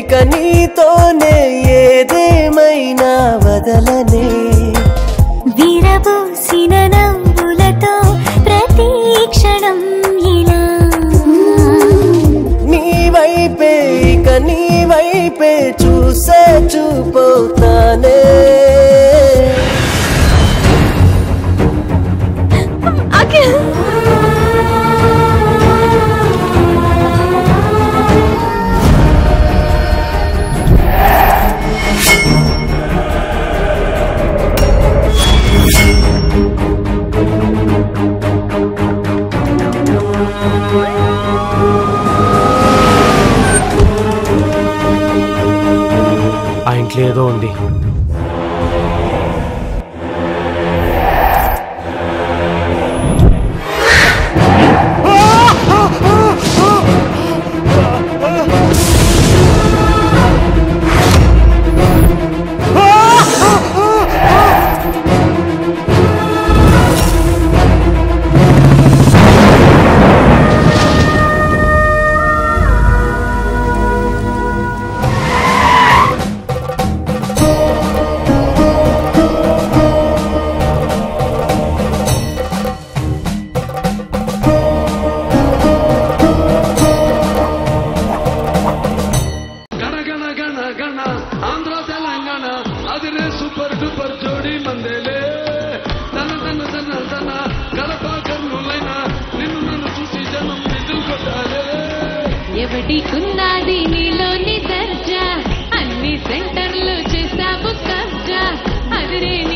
ఇక నీతోనే ఏదేమైనా వదలనే విరబూసిన నవ్వులతో ప్రతి క్షణం ఇలా నీ వైపే ఇక నీ వైపే చూసే చూపోతానే అఖిల్ ఆ ఇంట్లో ఏదో ఉంది గణ గణ గణ గణ ఆంధ్ర తెలంగాణ అదిరే సూపర్ డూపర్ జోడి మందేలే తన తన తన తన కడప కర్నూలైనా నిన్ను నన్ను చూసి జనం నిధులు కొట్టాలే ఎవడికున్నది నీలోని దర్జా అన్ని సెంటర్లు చేసావు కబ్జా అదిరే